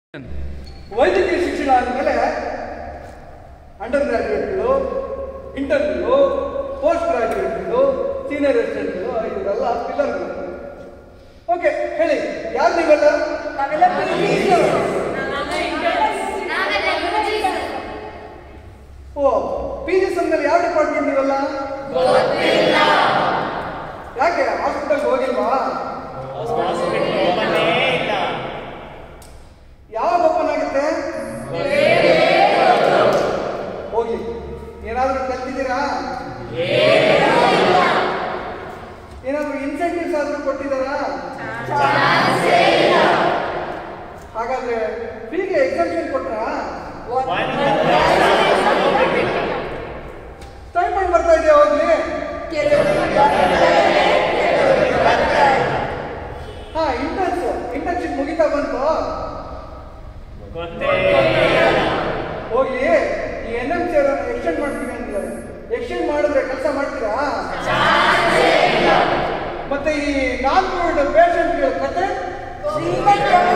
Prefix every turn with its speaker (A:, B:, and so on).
A: ವೈದ್ಯಕೀಯ ಶಿಕ್ಷಣ ಆದಮೇಲೆ ಅಂಡರ್ ಗ್ರಾಜ್ಯುಯೇಟ್ಗಳು ಇಂಟರ್ವ್ಯೂ ಪೋಸ್ಟ್ ಗ್ರಾಜ್ಯುಯೇಟ್ಗಳು ಸೀನಿಯರ್ ಅಸಿಸ್ಟೆಂಟ್ಗಳು ಇವರೆಲ್ಲ ಪಿಲ್ಲರ್ಗಳು ಓಕೆ ಹೇಳಿ ಯಾರು ನೀವೆಲ್ಲ
B: ನಾವೆಲ್ಲ PGs.
A: ಓ ಪಿ ಜಿ ಅಂದ್ಮೇಲೆ ಯಾವ ಡಿಪಾರ್ಟ್ಮೆಂಟ್ ನೀವೆಲ್ಲ ಯಾಕೆ ಹಾಸ್ಪಿಟಲ್ಗೆ ಹೋಗಿಲ್ವಾ ಯಾವಾಗ ಓಪನ್ ಆಗುತ್ತೆ ಹೋಗಿ ಏನಾದರೂ ಕಲ್ತಿದ್ದೀರಾ ಏನಾದರೂ ಇನ್ಸೆಂಟಿವ್ಸ್ ಆದರೂ ಕೊಟ್ಟಿದ್ದಾರಾ ಹಾಗಾದ್ರೆ ಫೀಗೆ ಎಕ್ಸೆಪ್ಷನ್ ಕೊಟ್ರಾ ಸ್ಟೈಪಂಡ್ ಬರ್ತಾ ಇದೆಯಾ ಹೋಗ್ಲಿ ಹಾ ಇಂಟರ್ನ್ಸ್ ಇಂಟರ್ನ್ಶಿಪ್ ಮುಗಿತಾ ಬಂತು ಹೋಗ್ಲಿ ಈ ಎನ್ ಎಂ ಸಿ ಅವರನ್ನು ಎಕ್ಸ್ಟೆಂಡ್ ಮಾಡ್ತೀವಿ ಅಂದ್ರೆ ಎಕ್ಸ್ಟೆಂಡ್ ಮಾಡಿದ್ರೆ ಕೆಲಸ ಮಾಡ್ತೀರಾ ಮತ್ತೆ ಈ ನಾನ್ ಕೋವಿಡ್ ಪೇಷಂಟ್ಗಳ ಕತೆ
B: ಶ್ರೀಮಂತ